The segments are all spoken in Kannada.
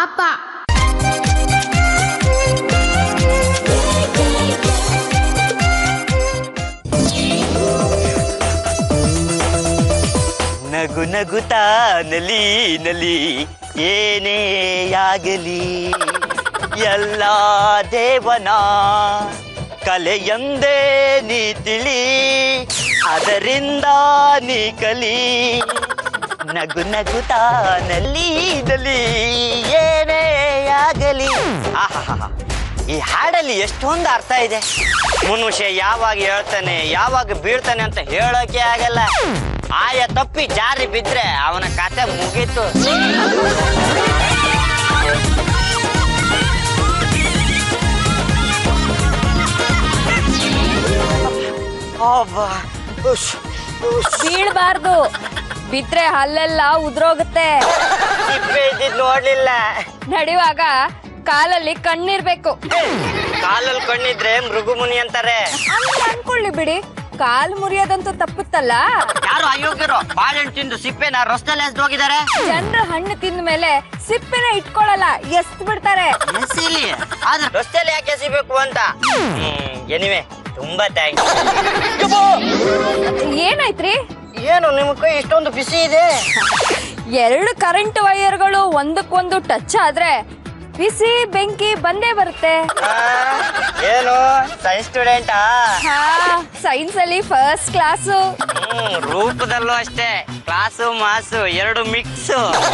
ಪಾಪ ನಗು ನಗುತ್ತಾ ನಲಿ ನಲಿ ಏನೇ ಆಗಲಿ ಎಲ್ಲ ದೇವನ ಕಲೆಯಂದೇ ನೀ ತಿಳಿ ಅದರಿಂದ ನೀ ಕಲಿ ನಗು ನಗುತ್ತಾ ನಲಿ ನಲಿ ಏನೇ ಆಗಲಿ ಆಹಾಹಾ ಈ ಹಾಡಲ್ಲಿ ಎಷ್ಟೊಂದು ಅರ್ಥ ಇದೆ ಮನುಷ್ಯ ಯಾವಾಗ ಹೇಳ್ತಾನೆ ಯಾವಾಗ ಬೀಳ್ತಾನೆ ಅಂತ ಹೇಳೋಕೆ ಆಗಲ್ಲ ಆಯ ತಪ್ಪಿ ಜಾರಿ ಬಿದ್ರೆ ಅವನ ಕತೆ ಮುಗೀತು ಅಬ್ಬಾ, ಉಶ್, ಉಶ್. ಬೀಳ್ಬಾರ್ದು ಬಿದ್ರೆ ಹಲ್ಲೆಲ್ಲ ಉದ್ರೋಗುತ್ತೆ ಸಿಪ್ಪೆ ಇದ್ದಿದ್ ನೋಡ್ಲಿಲ್ಲ ನಡೆಯುವಾಗ ಕಾಲಲ್ಲಿ ಕಣ್ಣಿರ್ಬೇಕು ಕಾಲಲ್ಲಿ ಕಣ್ಣಿದ್ರೆ ಮೃಗುಮುನಿ ಅಂತಾರೆ ಅಂತ ಅನ್ಕೊಳ್ಳಿ ಬಿಡಿ ಕಾಲ್ ಮುರಿಯೋದಂತೂ ತಪ್ಪುತ್ತಲ್ಲ ಯಾರು ಅಯೋಗ್ಯರು ಬಾಳೆಹಣ್ಣು ತಿಂದು ಸಿಪ್ಪೆನ ರಸ್ತೆಯಲ್ಲಿ ಎಸ್ದು ಹೋಗಿದ್ದಾರೆ ಜನರ ಹಣ್ಣು ತಿಂದ ಮೇಲೆ ಸಿಪ್ಪೆನ ಇಟ್ಕೊಳಲ್ಲ ಎಸ್ತ್ ಬಿಡ್ತಾರೆ ಎಸಿಲಿ ಆದ್ರೆ ರಸ್ತೆಯಲ್ಲಿ ಯಾಕೆ ಎಸಿಬೇಕು ಅಂತ ಎನಿವೆ ತುಂಬಾ ಥ್ಯಾಂಕ್ಸ್ ಏನಾಯ್ತ್ರಿ ಏನು ನಿಮ್ ಕೈ ಇಷ್ಟೊಂದು ಬಿಸಿ ಇದೆ ಎರಡು ಕರೆಂಟ್ ವೈರ್ಗಳು ಒಂದಕ್ಕೊಂದು ಟಚ್ ಆದ್ರೆ ಬಿಸಿ ಬೆಂಕಿ ಬಂದೇ ಬರುತ್ತೆ ಆ, ಏನು ಸೈನ್ಸ್ ಸ್ಟೂಡೆಂಟಾ ಹಾ ಸೈನ್ಸ್ ಅಲ್ಲಿ ಫಸ್ಟ್ ಕ್ಲಾಸು ಹ್ಮ್ ರೂಪದಲ್ಲೂ ಅಷ್ಟೇ ಕ್ಲಾಸು ಮಾಸು ಎರಡು ಮಿಕ್ಸ್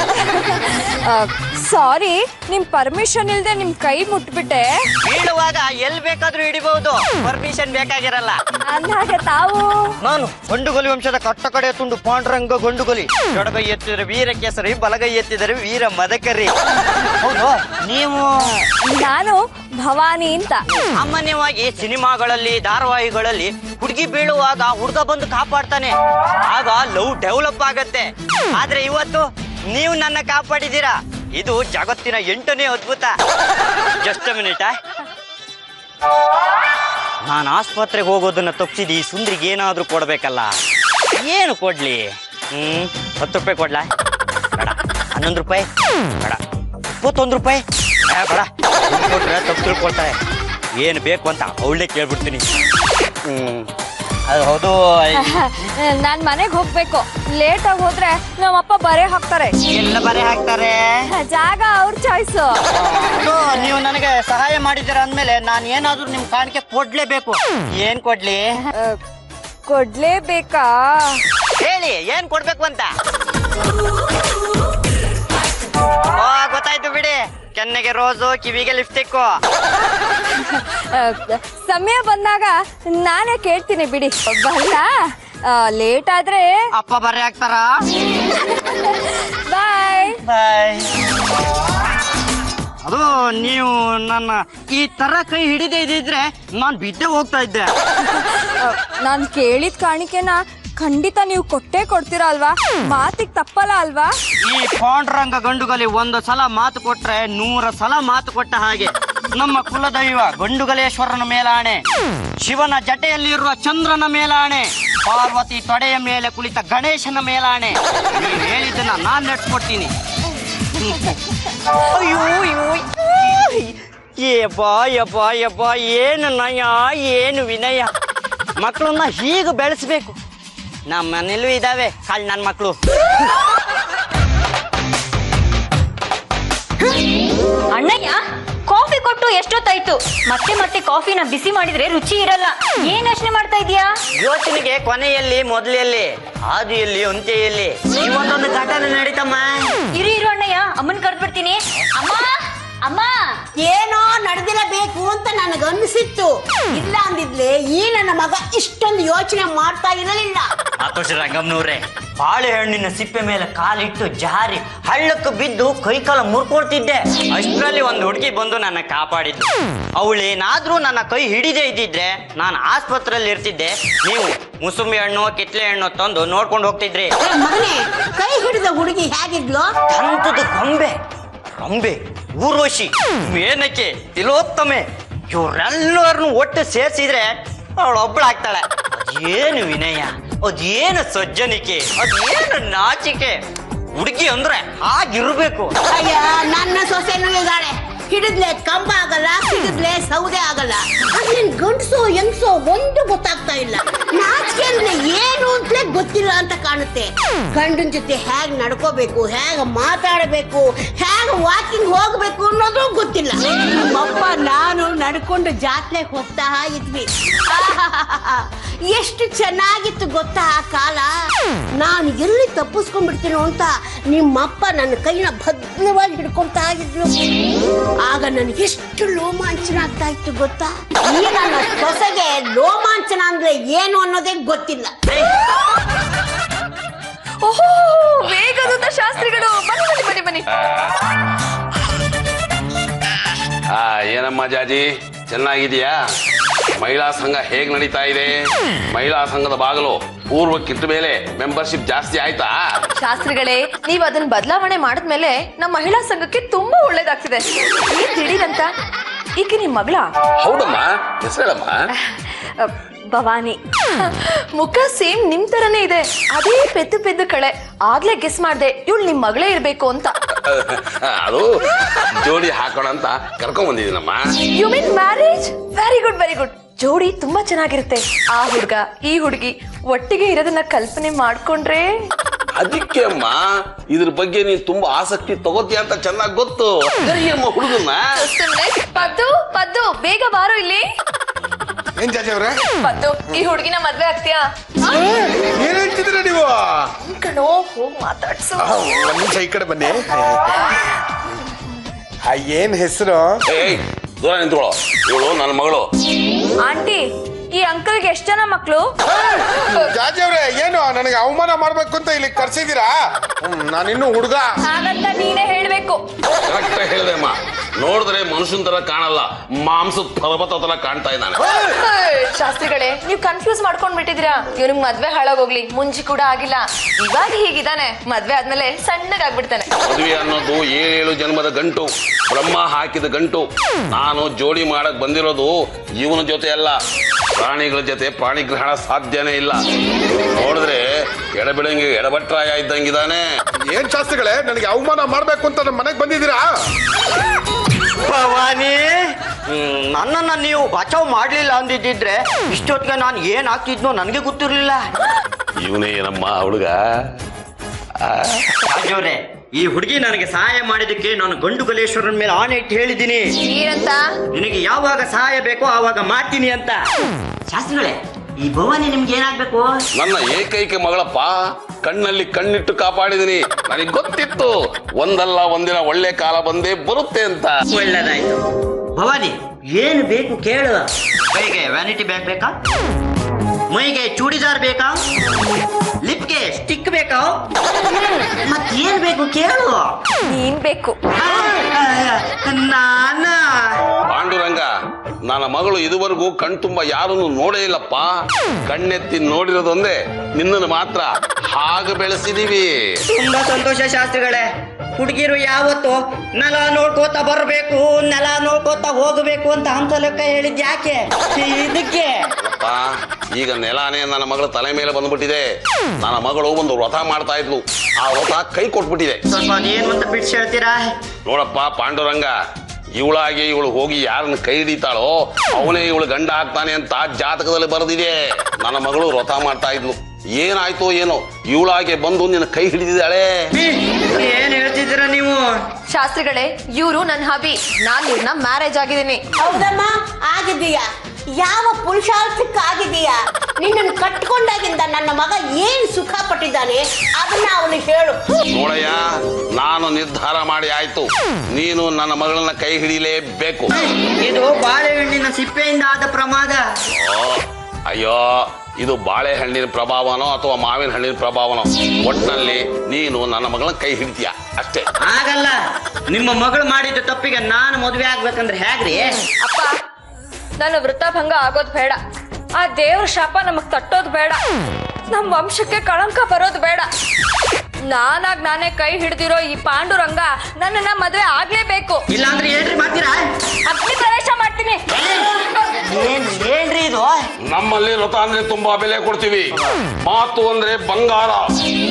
ಸಾರಿ ನಿಮ್ ಪರ್ಮಿಷನ್ ಇಲ್ದೆ ನಿಮ್ ಕೈ ಮುಟ್ಬಿಟ್ಟೆ ಬೀಳುವಾಗ ಎಲ್ ಬೇಕಾದ್ರೂ ಹಿಡಿಬಹುದು ಪರ್ಮಿಷನ್ ಬೇಕಾಗಿರಲ್ಲ ಅಂದಾಗ ತಾವು ನಾನು ಗಂಡುಗೊಲಿ ವಂಶದ ಕಟ್ಟ ಕಡೆ ತುಂಡು ಪಾಂಡುರಂಗ ಗಂಡುಗೊಲಿ ಎಡಗೈ ಎತ್ತಿದರೆ ವೀರ ಕೇಸರಿ ಬಲಗೈ ಎತ್ತಿದರೆ ವೀರ ಮದಕರಿ ಹೌದು ನೀವು ನಾನು ಭವಾನಿ ಅಂತ ಸಾಮಾನ್ಯವಾಗಿ ಸಿನಿಮಾಗಳಲ್ಲಿ ಧಾರಾವಾಹಿಗಳಲ್ಲಿ ಹುಡುಗಿ ಬೀಳುವಾಗ ಹುಡುಗ ಬಂದು ಕಾಪಾಡ್ತಾನೆ ಆಗ ಲವ್ ಡೆವಲಪ್ ಆಗತ್ತೆ ಆದ್ರೆ ಇವತ್ತು ನೀವು ನನ್ನ ಕಾಪಾಡಿದ್ದೀರಾ ಇದು ಜಗತ್ತಿನ ಎಂಟನೇ ಅದ್ಭುತ ಜಸ್ಟ್ ಮಿನಿಟ ನಾನು ಆಸ್ಪತ್ರೆಗೆ ಹೋಗೋದನ್ನ ತಪ್ಪಿಸಿದ ಈ ಸುಂದ್ರಿಗೆ ಏನಾದ್ರೂ ಕೊಡ್ಬೇಕಲ್ಲ ಏನು ಕೊಡ್ಲಿ ಹ್ಮ್ ಹತ್ತು ರೂಪಾಯಿ ಕೊಡ್ಲಾ ಬೇಡ ಹನ್ನೊಂದು ರೂಪಾಯಿ ಬೇಡ ಇಪ್ಪತ್ತೊಂದು ರೂಪಾಯಿ ಏ, ಬೇಡ ದುಡ್ಡು ಕೊಟ್ರೆ ತಪ್ಪು ತಿಳ್ಕೊಳ್ತಾರೆ ಏನು ಬೇಕು ಅಂತ ಅವಳೇ ಕೇಳ್ಬಿಡ್ತೀನಿ ಹ್ಮ್ ಅದು ಹೌದು ನಾನ್ ಮನೆಗ್ ಹೋಗ್ಬೇಕು ಲೇಟ್ ಆಗಿ ಹೋದ್ರೆ ನಮ್ಮಪ್ಪ ಬರೆ ಹಾಕ್ತಾರೆ ಎಲ್ಲ ಬರೆ ಹಾಕ್ತಾರೆ ಜಾಗ ಅವ್ರ ಚಾಯ್ಸು ಅದು ನೀವು ನನಗೆ ಸಹಾಯ ಮಾಡಿದ್ದೀರ ಅಂದ್ಮೇಲೆ ನಾನು ಏನಾದ್ರೂ ನಿಮ್ ಕಾಣಿಕೆ ಕೊಡ್ಲೇಬೇಕು ಏನ್ ಕೊಡ್ಲಿ ಕೊಡ್ಲೇಬೇಕಾ ಹೇಳಿ ಏನ್ ಕೊಡ್ಬೇಕು ಅಂತ ಓ ಗೊತ್ತಾಯ್ತು ಬಿಡಿ ಕೆನ್ನೆಗೆ ರೋಸು ಕಿವಿಗೆ ಲಿಪ್ಸ್ಟಿಕ್ಕು ಆ, ಸಮಯ ಬಂದಾಗ ನಾನೇ ಕೇಳ್ತೀನಿ ಬಿಡಿ ಬಲ್ಲ ಲೇಟ್ ಆದ್ರೆ ಅಪ್ಪ ಬರೆ ಹಾಕ್ತಾರ ಬಾಯ್ ಬಾಯ್ ಅದು ನೀವು ನನ್ನ ಈ ತರ ಕೈ ಹಿಡಿದೇ ಇದ್ದಿದ್ರೆ ನಾನು ಬಿದ್ದೆ ಹೋಗ್ತಾ ಇದ್ದೆ ನಾನ್ ಕೇಳಿದ ಕಾಣಿಕೆನ ಖಂಡಿತ ನೀವು ಕೊಟ್ಟೇ ಕೊಡ್ತೀರಾ ಅಲ್ವಾ ಮಾತಿಗ್ ತಪ್ಪಲ್ಲ ಅಲ್ವಾ ಈ ಪಾಂಡುರಂಗ ಗಂಡುಗಲಿ ಒಂದು ಸಲ ಮಾತು ಕೊಟ್ರೆ ನೂರ ಸಲ ಮಾತು ಕೊಟ್ಟ ಹಾಗೆ ನಮ್ಮ ಕುಲದೈವ ಗಂಡುಗಲೇಶ್ವರನ ಮೇಲಾಣೆ ಶಿವನ ಜಟೆಯಲ್ಲಿರುವ ಚಂದ್ರನ ಮೇಲಾಣೆ ಪಾರ್ವತಿ ತೊಡೆಯ ಮೇಲೆ ಕುಳಿತ ಗಣೇಶನ ಮೇಲಾಣೆ ನೀವು ಹೇಳಿದ್ದನ್ನ ನಾನ್ ನಡ್ಸ್ಕೊಡ್ತೀನಿ ಅಯ್ಯೋ ಅಯ್ಯೋ ಏಬಾ ಯಬ್ಬಾ ಯಬ್ಬಾ ಏನು ನಯ ಏನು ವಿನಯ ಮಕ್ಕಳನ್ನ ಹೀಗೆ ಬೆಳೆಸ್ಬೇಕು ನಮ್ಮ ಮನೇಲೂ ಇದಾವೆ ಕಾಳ್ ನನ್ನ ಮಕ್ಕಳು ಅಣ್ಣಯ್ಯ ಕಾಫಿ ಕೊಟ್ಟು ಎಷ್ಟೊತ್ತಾಯ್ತು ಮತ್ತೆ ಮತ್ತೆ ಕಾಫಿನ ಬಿಸಿ ಮಾಡಿದ್ರೆ ರುಚಿ ಇರಲ್ಲ ಏನ್ ಯೋಚನೆ ಮಾಡ್ತಾ ಇದೀಯಾ ಯೋಚನೆಗೆ ಕೊನೆಯಲ್ಲಿ ಮೊದಲೆಯಲ್ಲಿ ಆದಿಯಲ್ಲಿ ಅಂತ್ಯದಲ್ಲಿ ಇವತ್ತೊಂದು ಘಟನೆ ನಡೀತಮ್ಮ ಇರು ಇರು ಅಣ್ಣಯ್ಯ ಅಮ್ಮನ್ ಕರ್ದ್ಬಿಡ್ತೀನಿ ಅಮ್ಮ ಅಮ್ಮ ಏನೋ ನಡೆದಿರಬೇಕು ಅಂತ ನನಗನ್ನಿಸಿತ್ತು ಇಲ್ಲ ಅಂದಿದ್ಲೆ ಈ ನನ್ನ ಮಗ ಇಷ್ಟೊಂದು ಯೋಚನೆ ಮಾಡ್ತಾ ಇರಲಿಲ್ಲ ಆತೋಷ ರಂಗಮ್ನವ್ರೆ ಬಾಳೆಹಣ್ಣಿನ ಸಿಪ್ಪೆ ಮೇಲೆ ಕಾಲಿಟ್ಟು ಜಾರಿ ಹಳ್ಳಕ್ಕೆ ಬಿದ್ದು ಕೈಕಾಲ ಮುರ್ಕೊಳ್ತಿದ್ದೆ ಅಷ್ಟರಲ್ಲಿ ಒಂದು ಹುಡುಗಿ ಬಂದು ನನ್ನ ಕಾಪಾಡಿದ್ಲು ಅವಳೇನಾದ್ರೂ ನನ್ನ ಕೈ ಹಿಡಿದೇ ಇದ್ದಿದ್ರೆ ನಾನು ಆಸ್ಪತ್ರೆಯಲ್ಲಿ ಇರ್ತಿದ್ದೆ ನೀವು ಮುಸುಂಬಿ ಹಣ್ಣು ಕಿತ್ಲೆ ಹಣ್ಣು ತಂದು ನೋಡ್ಕೊಂಡು ಹೋಗ್ತಿದ್ರಿ ಏ ಮಗನೇ ಕೈ ಹಿಡಿದ ಹುಡುಗಿ ಹೇಗಿದ್ಲು ದಂತದ ಗೊಂಬೆ ಗೊಂಬೆ ಊರ್ವಶಿ ಮೇನಕೆ ತಿಲೋತ್ತಮೆ ಇವ್ರೆಲ್ಲರನ್ನು ಒಟ್ಟು ಸೇರಿಸಿದ್ರೆ ಅವಳೊಬ್ಬಳಾಗ್ತಾಳೆ ಅದೇನು ವಿನಯ ಅದೇನು ಸಜ್ಜನಿಕೆ ಅದೇನು ನಾಚಿಕೆ ಹುಡುಗಿ ಅಂದ್ರೆ ಆಗಿರ್ಬೇಕು ಅಯ್ಯ ನನ್ನ ಸೊಸೆನೂ ಇದ್ದಾಳೆ ಹಿಡಿದ್ಲೆ ಕಂಬ ಆಗಲ್ಲ ಹಿಡಿದ್ಲೆ ಸೌದೆ ಆಗಲ್ಲ ಅದೇನ್ ಗಂಡ್ಸೋ ಹೆಂಗ್ಸೋ ಒಂದು ಗೊತ್ತಾಗ್ತಾ ಇಲ್ಲ ನಾಚಿಕೆ ಅಂದ್ರೆ ಏನು ಅಂತಲೇ ಗೊತ್ತಿಲ್ಲ ಅಂತ ಕಾಣುತ್ತೆ ಗಂಡನ ಜೊತೆ ಹೇಗ್ ನಡ್ಕೋಬೇಕು ಹೇಗ್ ಮಾತಾಡಬೇಕು ಹೇಗ್ ವಾಕಿಂಗ್ ಹೋಗ್ಬೇಕು ಅನ್ನೋದು ಗೊತ್ತಿಲ್ಲ ನಮ್ಮಪ್ಪ ನಾನು ನಡ್ಕೊಂಡು ಜಾತ್ರೆಗೆ ಹೋಗ್ತಾ ಇದ್ವಿ ಆಹಾಹಾಹಾ. ಎಷ್ಟು ಚೆನ್ನಾಗಿತ್ತು ಗೊತ್ತಾ ಆ ಕಾಲ ನಾನು ಎಲ್ಲಿ ತಪ್ಪಿಸ್ಕೊಂಡ್ಬಿಡ್ತೀನೋ ಅಂತ ನಿಮ್ಮಪ್ಪ ನನ್ನ ಕೈನ ಭದ್ರವಾಗಿ ಹಿಡ್ಕೊಂತಾ ಇದ್ರು ಆಗ ನನಗೆ ಎಷ್ಟು ರೋಮಾಂಚನ ಆಗ್ತಾ ಇತ್ತು ಗೊತ್ತಾ ಈ ನನ್ನ ಹೊಸಗೆ ರೋಮಾಂಚನ ಅಂದ್ರೆ ಏನು ಅನ್ನೋದೇ ಗೊತ್ತಿಲ್ಲ ಓಹೋ ವೇಗದೂತ ಶಾಸ್ತ್ರಿಗಳು ಬನ್ನಿ ಬನ್ನಿ ಬನ್ನಿ ಬನ್ನಿ ಆ ಏನಮ್ಮ ಜಾಜಿ ಚೆನ್ನಾಗಿದೆಯಾ ಮಹಿಳಾ ಸಂಘ ಹೇಗ್ ನಡೀತಾ ಇದೆ ಮಹಿಳಾ ಸಂಘದ ಬಾಗಿಲು ಪೂರ್ವಕ್ಕಿಟ್ಟ ಮೇಲೆ ಮೆಂಬರ್ಶಿಪ್ ಜಾಸ್ತಿ ಆಯ್ತಾ ಶಾಸ್ತ್ರಿಗಳೇ ನೀವ್ ಅದನ್ನ ಬದಲಾವಣೆ ಮಾಡಿದ್ಮೇಲೆ ನಮ್ಮ ಮಹಿಳಾ ಸಂಘಕ್ಕೆ ತುಂಬಾ ಒಳ್ಳೇದಾಗ್ತಿದೆ ಏನ್ ದಿಢೀರಂತ ಈಕೆ ನಿಮ್ ಮಗಳ ಹೌದಮ್ಮ ಹೆಸರೇಳಮ್ಮ ಭವಾನಿ ಮುಖ ಸೇಮ್ ನಿಮ್ ತರನೇ ಇದೆ ಅದೇ ಪೆದ್ದು ಪೆದ್ದು ಕಳೆ ಆಗ್ಲೇ ಗೆಸ್ ಮಾಡ್ದೆ ಇವಳು ನಿಮ್ ಮಗಳೇ ಇರ್ಬೇಕು ಅಂತ ಅದು ಜೋಡಿ ಹಾಕೋಣ ಅಂತ ಕರ್ಕೊಂಡ್ ಬಂದಿದ್ದೀನಮ್ಮ you mean marriage very good very good ಜೋಡಿ ತುಂಬಾ ಚೆನ್ನಾಗಿರುತ್ತೆ ಆ ಹುಡ್ಗ ಈ ಹುಡುಗಿ ಒಟ್ಟಿಗೆ ಇರೋದನ್ನ ಕಲ್ಪನೆ ಮಾಡ್ಕೊಂಡ್ರೆ ಅದಕ್ಕೆ ಅಮ್ಮ ಇದ್ರ ಬಗ್ಗೆ ನೀನ್ ತುಂಬಾ ಆಸಕ್ತಿ ತಗೋತೀಯ ಅಂತ ಚೆನ್ನಾಗಿ ಗೊತ್ತು ಕರಿಯಮ್ಮ ಹುಡುಗನ್ನ ಸುಮ್ನೆ ಪದ್ದು ಪದ್ದು ಬೇಗ ಬಾರೋ ಇಲ್ಲಿ ಏನ್ ಜಾಜಿ ಅವ್ರೆ ಪದ್ದು ಈ ಹುಡುಗಿನ ಮದ್ವೆ ಆಗ್ತೀಯಾ ಏನ್ ಹೇಳ್ತಿದ್ದೀರ ನೀವು ಕಣೋ ಹೋಗ್ ಮಾತಾಡ್ಸು ಆ, ಒಂದ್ ನಿಮಿಷ ಈ ಕಡೆ ಬನ್ನಿ ಆ, ಏನ್ ಹೆಸರು ಏಯ್ ದೂರ ನಿಂತ್ಕೊಳ್ಳೋ ಇವಳು ನನ್ನ ಮಗಳು ಆಂಟಿ ಈ ಅಂಕಲ್ಗೆ ಎಷ್ಟ್ ಜನ ಮಕ್ಳು ಜಾಜಿ ಅವ್ರೆ ಏನು ನನಗೆ ಅವಮಾನ ಮಾಡ್ಬೇಕು ಅಂತ ಇಲ್ಲಿ ಕರ್ಸಿದ್ದೀರಾ ಹ್ಮ್, ನಾನಿನ್ನು ಹುಡುಗ ಹಾಗಂತ ನೀನೇ ಹೇಳ್ಬೇಕು ಕರೆಕ್ಟ್ ಹೇಳಿದೆ ಅಮ್ಮ ನೋಡಿದ್ರೆ ಮನುಷ್ಯನ್ ತರ ಕಾಣಲ್ಲ ಮಾಂಸದ ಪರ್ವತ ತರ ಕಾಣ್ತಾ ಇದ್ದಾನೆ ಏಯ್, ಶಾಸ್ತ್ರಿಗಳೇ ನೀವ್ ಕನ್ಫ್ಯೂಸ್ ಮಾಡ್ಕೊಂಡ್ ಬಿಟ್ಟಿದ್ದೀರಾ ಇವ್ನಿಗ್ ಮದ್ವೆ ಹಾಳಾಗೋಗ್ಲಿ ಮುಂಚಿ ಕೂಡ ಆಗಿಲ್ಲ ಇವಾಗ ಹೀಗಿದಾನೆ ಮದ್ವೆ ಆದ್ಮೇಲೆ ಸಣ್ಣಗಾಗ್ಬಿಡ್ತಾನೆ ಮದುವೆ ಅನ್ನೋದು ಏಳೇಳು ಜನ್ಮದ ಗಂಟು ಬ್ರಹ್ಮ ಹಾಕಿದ ಗಂಟು ನಾನು ಜೋಡಿ ಮಾಡಕ್ ಬಂದಿರೋದು ಇವನ ಜೊತೆ ಅಲ್ಲ ಪ್ರಾಣಿಗಳ ಜೊತೆ ಪ್ರಾಣಿ ಗ್ರಹಣ ಸಾಧ್ಯನೇ ಇಲ್ಲ ನೋಡಿದ್ರೆ ಎಡಬಿಡಂಗೆ ಎಡಬಟ್ರಾಯ ಇದ್ದಂಗಿದಾನೆ ಏನ್ ಶಾಸ್ತ್ರಿಗಳೇ ನನಗೆ ಅವಮಾನ ಮಾಡ್ಬೇಕು ಅಂತ ನಮ್ಮ ಮನೆಗೆ ಬಂದಿದ್ದೀರಾ ಭವಾನಿ ಹ್ಮ್, ನನ್ನನ್ನ ನೀವು ಬಚಾವ್ ಮಾಡ್ಲಿಲ್ಲ ಅಂದಿದ್ದಿದ್ರೆ ಇಷ್ಟೊತ್ತಿಗೆ ನಾನು ಏನ್ ಆಗ್ತಿದ್ನೋ ನನಗೆ ಗೊತ್ತಿರ್ಲಿಲ್ಲ ಇವನೇ ನಮ್ಮ ಹುಡುಗ ರಾಜವ್ರೆ ಈ ಹುಡುಗಿ ನನಗೆ ಸಹಾಯ ಮಾಡಿದಕ್ಕೆ ನಾನು ಗಂಡು ಗಲೇಶ್ವರನ ಮೇಲೆ ಆಣೆ ಇಟ್ಟು ಹೇಳಿದ್ದೀನಿ ಏನಂತ ನಿನಗೆ ಯಾವಾಗ ಸಹಾಯ ಬೇಕೋ ಆವಾಗ ಮಾಡ್ತೀನಿ ಅಂತ ಶಾಸ್ತ್ರಿಗಳೇ ಈ ಭವಾನಿ ನಿಮ್ಗೆ ಏನಾಗ್ಬೇಕು ನನ್ನ ಏಕೈಕ ಮಗಳಪ್ಪ ಕಣ್ಣಲ್ಲಿ ಕಣ್ಣಿಟ್ಟು ಕಾಪಾಡಿದೀನಿ ನನಗೆ ಗೊತ್ತಿತ್ತು ಒಂದಲ್ಲ ಒಂದಿನ ಒಳ್ಳೆ ಕಾಲ ಬಂದೇ ಬರುತ್ತೆ ಅಂತ ಒಳ್ಳೇದಾಯ್ತು ಭವಾನಿ ಏನು ಬೇಕು ಕೇಳು ಕೈಗೆ ವ್ಯಾನಿಟಿ ಬ್ಯಾಗ್ ಬೇಕಾ ಮೈಗೆ ಚೂಡಿದಾರ್ ಬೇಕಾ ಲಿಪ್ಗೆ ಸ್ಟಿಕ್ ಬೇಕಾ ಮತ್ ಏನ್ ಬೇಕು ಕೇಳು ನೀನ್ ಬೇಕು ನಾನ ಪಾಂಡುರಂಗ ನನ್ನ ಮಗಳು ಇದುವರೆಗೂ ಕಣ್ತುಂಬ ಯಾರನ್ನು ನೋಡೇ ಇಲ್ಲಪ್ಪ ಕಣ್ಣೆತ್ತಿ ನೋಡಿರೋದೊಂದೇ ನಿನ್ನನ್ನು ಮಾತ್ರ ಹಾಗೆ ಬೆಳೆಸಿದೀವಿ ತುಂಬಾ ಸಂತೋಷ ಶಾಸ್ತ್ರಿಗಳೇ ಹುಡುಗಿರು ಯಾವತ್ತು ನೆಲ ನೋಡ್ಕೋತ ಬರಬೇಕು ನೆಲ ನೋಡ್ಕೋತ ಹೋಗಬೇಕು ಅಂತ ಹಂಸಲೆಕ್ಕ ಹೇಳಿದ್ ಯಾಕೆ ಇದಕ್ಕೆ ಅಪ್ಪ ಈಗ ನೆಲಾನೇ ನನ್ನ ಮಗಳ ತಲೆ ಮೇಲೆ ಬಂದ್ಬಿಟ್ಟಿದೆ ನನ್ನ ಮಗಳು ಒಂದು ವ್ರತ ಮಾಡ್ತಾ ಇದ್ಲು ಆ ವ್ರತ ಕೈ ಕೊಟ್ಬಿಟ್ಟಿದೆ ಸ್ವಲ್ಪ ಅದೇನು ಅಂತ ಬಿಡ್ಸಿ ಹೇಳ್ತೀರಾ ನೋಡಪ್ಪ ಪಾಂಡುರಂಗ ಇವಳಾಗಿ ಇವಳು ಹೋಗಿ ಯಾರನ್ನ ಕೈ ಹಿಡಿತಾಳೋ ಅವನೇ ಇವಳು ಗಂಡ ಆಗ್ತಾನೆ ಅಂತ ಜಾತಕದಲ್ಲಿ ಬರೆದಿದೆ ನನ್ನ ಮಗಳು ವ್ರತ ಮಾಡ್ತಾ ಇದ್ಲು ಏನಾಯ್ತೋ ಏನೋ ಇವಳಾಗೆ ಬಂದು ನಿನ್ನ ಕೈ ಹಿಡಿದಿದ್ದಾಳೆ ಏನ್ ಹೇಳ್ತಿದ್ದೀರಾ ನೀವು ಶಾಸ್ತ್ರಿಗಳೇ ಇವ್ರು ನನ್ ಹಬಿ ನಾನ್ ಇವ್ರನ್ನ ಮ್ಯಾರೇಜ್ ಆಗಿದ್ದೀನಿ ಹೌದಮ್ಮ ಆಗಿದೀಯಾ ಯಾವ ಪುರುಷಾರ್ಥಕ್ಕೆ ಆಗಿದೀಯಾ ನಿನ್ನನ್ನು ಕಟ್ಕೊಂಡಾಗಿಂದ ನನ್ನ ಮಗ ಏನ್ ಸುಖ ಪಟ್ಟಿದ್ದಾನೆ ಅದನ್ನ ಅವನು ಹೇಳು ನೋಡಯ್ಯ ನಾನು ನಿರ್ಧಾರ ಮಾಡಿ ಆಯ್ತು ನೀನು ನನ್ನ ಮಗಳನ್ನ ಕೈ ಹಿಡಿಲೇಬೇಕು ಇದು ಬಾಳೆಹಣ್ಣಿನ ಸಿಪ್ಪೆಯಿಂದ ಆದ ಪ್ರಮಾದ ಓ, ಅಯ್ಯೋ ಇದು ಬಾಳೆಹಣ್ಣಿನ ಪ್ರಭಾವನೋ ಅಥವಾ ಮಾವಿನ ಹಣ್ಣಿನ ಪ್ರಭಾವನೋ ಒಟ್ಟಿನಲ್ಲಿ ನೀನು ನನ್ನ ಮಗಳನ್ನ ಕೈ ಹಿಡಿತೀಯ ಅಷ್ಟೇ ಆಗಲ್ಲ ನಿಮ್ಮ ಮಗಳು ಮಾಡಿದ ತಪ್ಪಿಗೆ ನಾನು ಮದುವೆ ಆಗ್ಬೇಕಂದ್ರೆ ಹೇಗ್ರಿ ಅಪ್ಪ ನನ್ನ ವೃತ್ತಭಂಗ ಆಗೋದ್ ಬೇಡ ಆ ದೇವ್ರ ಶಾಪ ನಮಗ್ ತಟ್ಟೋದ್ ಬೇಡ ನಮ್ ವಂಶಕ್ಕೆ ಕಳಂಕ ಬರೋದ್ ಬೇಡ ನಾನಾಗ್ ನಾನೇ ಕೈ ಹಿಡ್ದಿರೋ ಈ ಪಾಂಡುರಂಗ ನನ್ನನ್ನ ಮದ್ವೆ ಆಗ್ಲೇಬೇಕು ಇಲ್ಲಾಂದ್ರೆ ಏನ್ರಿ ಮಾಡ್ತೀರಾ ಅಗ್ನಿ ಪ್ರವೇಶ ಮಾಡ್ತೀನಿ ಏನ್ ಏನ್ರಿ ಇದು ನಮ್ಮಲ್ಲಿ ವ್ರತ ಅಂದ್ರೆ ತುಂಬಾ ಬೆಲೆ ಕೊಡ್ತೀವಿ ಮಾತು ಅಂದ್ರೆ ಬಂಗಾರ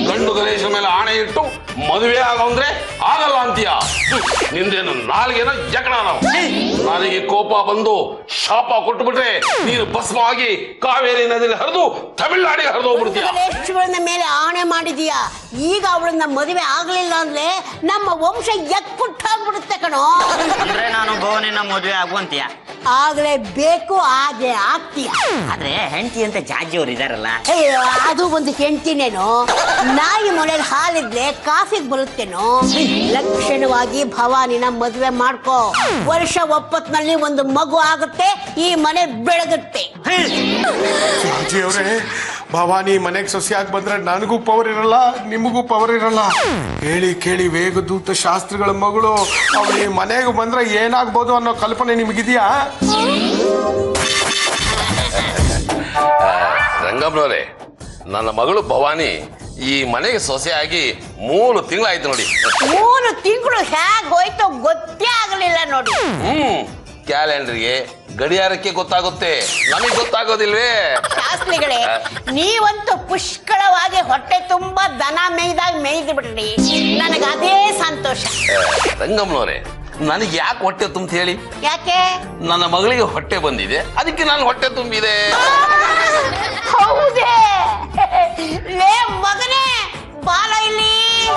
ಗಂಡು ಗಣೇಶ ಮೇಲೆ ಆಣೆ ಇಟ್ಟು ಮದುವೆ ಆಗೋ ಅಂದ್ರೆ ಆಗಲ್ಲ ಅಂತೀಯ ಹ್ಮ್. ನಿಂದೇನು ನಾಲ್ಗೇನೋ ಜಗಳ ನಾವು ನನಗೆ ಕೋಪ ಬಂದು ಶಾಪ ಕೊಟ್ಟುಬಿಟ್ರೆ ನೀನು ಭಸ್ಮ ಆಗಿ ಕಾವೇರಿ ನದಿಯಲ್ಲಿ ಹರಿದು ತಮಿಳ್ನಾಡಿಗೆ ಹರಿದು ಹೋಗ್ಬಿಡ್ತೀಯ ಗಣೇಶ್ವರನ ಮೇಲೆ ಆಣೆ ಮಾಡಿದೀಯಾ ಈಗ ಅವಳನ್ನ ಮದುವೆ ಆಗ್ಲಿಲ್ಲ ಅಂದ್ರೆ ನಮ್ಮ ವಂಶ ಎಕ್ಕುಟ್ಟಾಗ್ಬಿಡುತ್ತೆ ಕಣೋ ಅಂದ್ರೆ ನಾನು ಭವನಿನ ಮದುವೆ ಆಗುವಂತೀಯ ಆಗ್ಲೇ ಬೇಕು ಹಾಗೆ ಆಗ್ತೀಯ ಆದ್ರೆ ಹೆಂಡತಿ ಅಂತ ಜಾಜಿ ಅವ್ರು ಇದಾರಲ್ಲ ಅಯ್ಯೋ, ಅದು ಒಂದು ಹೆಂಡ್ತಿನೇನೋ ನಾಯಿ ಮೊಳೆಲ್ ಹಾಲಿದ್ರೆ ಕಾಫಿಗೆ ಬರುತ್ತೇನೋ ಲಕ್ಷಣವಾಗಿ ಭವಾನಿನ ಮದುವೆ ಮಾಡ್ಕೋ ವರ್ಷ ಒಪ್ಪತ್ನಲ್ಲಿ ಒಂದು ಮಗು ಆಗುತ್ತೆ ಈ ಮನೆ ಬೆಳಗುತ್ತೆ ಅಜ್ಜಿ ಅವರೇ ಭವಾನಿ ಮನೆಗೆ ಸೊಸೆಯಾಗಿ ಬಂದ್ರೆ ನನಗೂ ಪವರ್ ಇರಲ್ಲ ನಿಮಗೂ ಪವರ್ ಇರಲ್ಲ ಕೇಳಿ ಕೇಳಿ ವೇಗದೂತ ಶಾಸ್ತ್ರಿಗಳ ಮಗಳು ಅವಳು ಈ ಮನೆಗೆ ಬಂದ್ರೆ ಏನಾಗ್ಬೋದು ಅನ್ನೋ ಕಲ್ಪನೆ ನಿಮಗಿದೆಯಾ ರಂಗಮ್ಮನವರೇ ನನ್ನ ಮಗಳು ಭವಾನಿ ಈ ಮನೆಗೆ ಸೊಸೆಯಾಗಿ ಮೂರು ತಿಂಗಳಾಯ್ತು ನೋಡಿ ಮೂರು ತಿಂಗಳು ಹೇಗ್ ಹೋಯ್ತೋ ಗೊತ್ತೇ ಆಗಲಿಲ್ಲ ನೋಡಿ ಹ್ಮ್ ಕ್ಯಾಲೆಂಡರ್ಗೆ ಗಡಿಯಾರಕ್ಕೆ ಗೊತ್ತಾಗುತ್ತೆ ನಮಗೆ ಗೊತ್ತಾಗೋದಿಲ್ವೇ ಶಾಸ್ತ್ರಿಗಳೇ ನೀವಂತೂ ಪುಷ್ಕಳವಾಗಿ ಹೊಟ್ಟೆ ತುಂಬಾ ದನ ಮೇಯ್ದಾಗ ಮೇಯ್ದು ಬಿಡ್ರಿ ನನಗೆ ಅದೇ ಸಂತೋಷ ರಂಗಮ್ಮನವರೇ ನನಗೆ ಯಾಕೆ ಹೊಟ್ಟೆ ತುಂಬ ಹೇಳಿ ಯಾಕೆ ನನ್ನ ಮಗಳಿಗೆ ಹೊಟ್ಟೆ ಬಂದಿದೆ ಅದಕ್ಕೆ ನಾನು ಹೊಟ್ಟೆ ತುಂಬಿದೆ ಹೌದೇ ಲೇ ಮಗನೇ ಬಾಲ ಇಲ್ಲಿ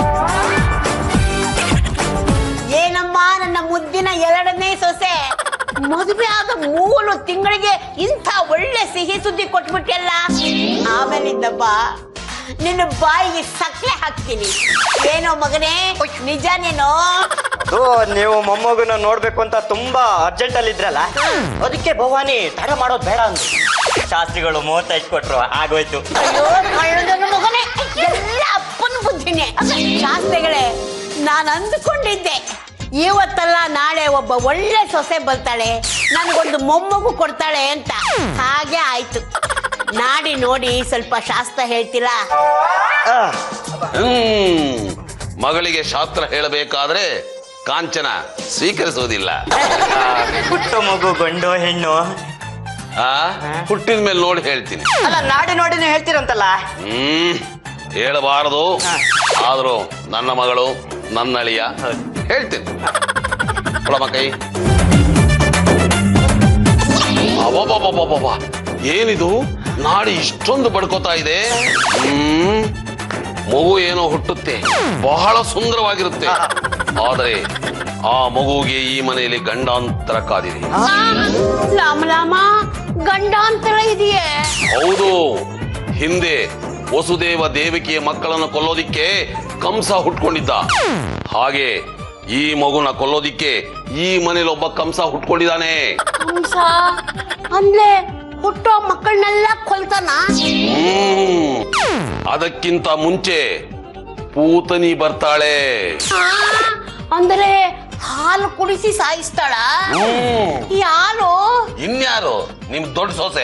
ಏನಮ್ಮ ನನ್ನ ಮುದ್ದಿನ ಎರಡನೇ ಸೊಸೆ ಮದುವೆ ಆದ ಮೂರು ತಿಂಗಳಿಗೆ ಇಂಥ ಒಳ್ಳೆ ಸಿಹಿ ಸುದ್ದಿ ಕೊಟ್ಬಿಟ್ಟೆಲ್ಲ ಆಮೇಲಿಂದಪ್ಪ ನಿನ್ನ ಬಾಯಿಗೆ ಸಕ್ಕರೆ ಹಾಕ್ತೀನಿ ಏನೋ ಮಗನೇ ನಿಜನೇನೋ ಓ ನೀವು ಮೊಮ್ಮಗುನ ನೋಡ್ಬೇಕು ಅಂತ ತುಂಬಾ ಅರ್ಜೆಂಟ್ ಅಲ್ಲಿ ಇದ್ರಲ್ಲ ಅದಕ್ಕೆ ಭವಾನಿ ತಡ ಮಾಡೋದು ಬೇಡ ಅಂತ ಶಾಸ್ತ್ರಿಗಳು ಮೂವತ್ತೈದು ಕೊಟ್ರು ಆಗೋಯ್ತು ಅಯ್ಯೋ ಕಳ್ಳನ ಮಗನೇ ಎಲ್ಲ ಅಪ್ಪನ ಬುದ್ಧಿನೇ ಶಾಸ್ತ್ರಿಗಳೇ ನಾನು ಅಂದುಕೊಂಡಿದ್ದೆ ಇವತ್ತಲ್ಲ ನಾಳೆ ಒಬ್ಬ ಒಳ್ಳೆ ಸೊಸೆ ಬರ್ತಾಳೆ ನನಗೊಂದು ಮೊಮ್ಮಗು ಕೊಡ್ತಾಳೆ ಅಂತ ಹಾಗೆ ಆಯ್ತು ನಾಡಿ ನೋಡಿ ಸ್ವಲ್ಪ ಶಾಸ್ತ್ರ ಹೇಳ್ತೀರಾ ಆ, ಹ್ಮ್ ಮಗಳಿಗೆ ಶಾಸ್ತ್ರ ಹೇಳಬೇಕಾದ್ರೆ ಕಾಂಚನ ಸ್ವೀಕರಿಸುವುದಿಲ್ಲ ಆ, ಪುಟ್ಟ ಮಗು ಗಂಡು ಹೆಣ್ಣು ಆ ಹುಟ್ಟಿದ ಮೇಲೆ ನೋಡಿ ಹೇಳ್ತೀನಿ ಅಲ್ಲ ನಾಡಿ ನೋಡಿನೇ ಹೇಳ್ತೀರಂತಲ್ಲ ಹ್ಮ್ ಹೇಳಬಾರದು ಆದ್ರೂ ನನ್ನ ಮಗಳು ನನ್ನ ಅಳಿಯ ಹೇಳ್ತೀನಿ ಕೊಡಮ್ಮ ಕೈ ಅಬ್ಬಬ್ಬಬ್ಬಬ್ಬಬ್ಬ. ಏನಿದು ನಾಡಿ ಇಷ್ಟೊಂದು ಬಡ್ಕೋತಾ ಇದೆ ಹ್ಮ್ ಮಗು ಏನೋ ಹುಟ್ಟುತ್ತೆ ಬಹಳ ಸುಂದರವಾಗಿರುತ್ತೆ ಆದರೆ ಆ ಮಗುವಿಗೆ ಈ ಮನೆಯಲ್ಲಿ ಗಂಡಾಂತರ ಕಾದಿದೆ ಲಾಮ ಲಾಮ ಗಂಡಾಂತರ ಇದೆಯೇ ಹೌದು ಹಿಂದೆ ವಸುದೇವ ದೇವಿಕೆಯ ಮಕ್ಕಳನ್ನು ಕೊಲ್ಲೋದಿಕ್ಕೆ ಕಂಸ ಹುಟ್ಕೊಂಡಿದ್ದ ಹಾಗೆ ಈ ಮಗುನ ಕೊಲ್ಲೋದಿಕ್ಕೆ ಈ ಮನೇಲಿ ಒಬ್ಬ ಕಂಸ ಹುಟ್ಕೊಂಡಿದ್ದಾನೆ ಕಂಸ ಅಂದ್ರೆ ಹುಟ್ಟೋ ಮಕ್ಕಳನ್ನೆಲ್ಲ ಕೊಲ್ತಾನ ಹ್ಮ್ ಅದಕ್ಕಿಂತ ಮುಂಚೆ ಪೂತನಿ ಬರ್ತಾಳೆ ಆ, ಅಂದ್ರೆ ಹಾಲು ಕುಡಿಸಿ ಸಾಯಿಸ್ತಾಳ ಹ್ಮ್ ಈ ಹಾಲು ಇನ್ಯಾರು ನಿಮ್ ದೊಡ್ಡ ಸೊಸೆ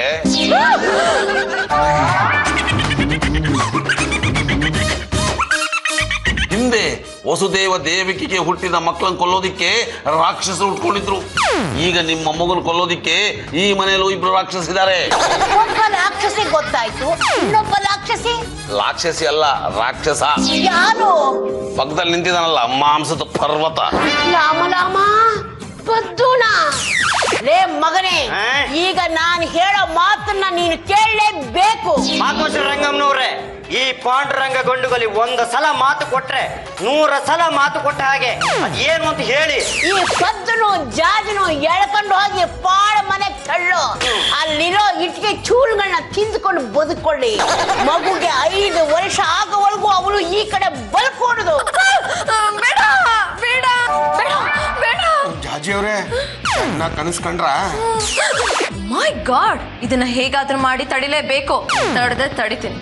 ಹಿಂದೆ ವಸುದೇವ ದೇವಿಕೆಗೆ ಹುಟ್ಟಿದ ಮಕ್ಕಳನ್ನು ಕೊಲ್ಲೋದಿಕ್ಕೆ ರಾಕ್ಷಸರು ಉಟ್ಕೊಂಡಿದ್ರು ಈಗ ನಿಮ್ಮ ಮೊಮ್ಮಗನ ಕೊಲ್ಲೋದಿಕ್ಕೆ ಈ ಮನೆಯಲ್ಲೂ ಇಬ್ರು ರಾಕ್ಷಸಿದ್ದಾರೆ ಒಬ್ಬ ರಾಕ್ಷಸಿ ಗೊತ್ತಾಯ್ತು ಇನ್ನೊಬ್ಬ ರಾಕ್ಷಸಿ ರಾಕ್ಷಸಿ ಅಲ್ಲ ರಾಕ್ಷಸ ಯಾರು ಪಕ್ಕದಲ್ಲಿ ನಿಂತಿದ್ದಾನಲ್ಲ ಮಾಂಸದ ಪರ್ವತ ಲಾಮ ಲಾಮ ಪದ್ದುನ ಲೇ ಮಗನೇ ಆ? ಈಗ ನಾನು ಹೇಳೋ ಮಾತನ್ನ ನೀನು ಕೇಳಲೇಬೇಕು ಮಾತೋಶ್ವರ ರಂಗಮ್ಮನವ್ರೆ ಈ ಪಾಂಡುರಂಗ ಗಂಡುಗಲಿ ಒಂದು ಸಲ ಮಾತು ಕೊಟ್ರೆ ನೂರ ಸಲ ಮಾತು ಕೊಟ್ಟ ಹಾಗೆ ಅದೇನು ಅಂತ ಹೇಳಿ ಈ ಪದ್ದನು ಜಾಜನು ಎಳ್ಕೊಂಡು ಹೋಗಿ ಪಾಳ ಮನೆ ತಳ್ಳು ಅಲ್ಲಿರೋ ಇಟ್ಟಿಗೆ ಚೂರುಗಳನ್ನ ತಿಂದುಕೊಂಡು ಬದುಕೊಳ್ಳಿ ಮಗುಗೆ ಐದು ವರ್ಷ ಆಗೋವರೆಗೂ ಅವಳು ಈ ಕಡೆ ಬಲ್ಕೊಡುದು ಬೇಡ ಬೇಡ ಬೇಡ ಬೇಡ ಜಾಜಿ ಅವರೇ ಚೆನ್ನಾಗಿ ಕನಸ್ಕೊಂಡ್ರ ಮೈ ಗಾಡ್ ಇದನ್ನ ಹೇಗಾದ್ರೂ ಮಾಡಿ ತಡಿಲೇಬೇಕು ತಡೆದ ತಡಿತೀನಿ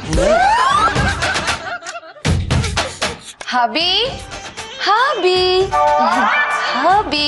ಹಬಿ ಹಬಿ ಹಬಿ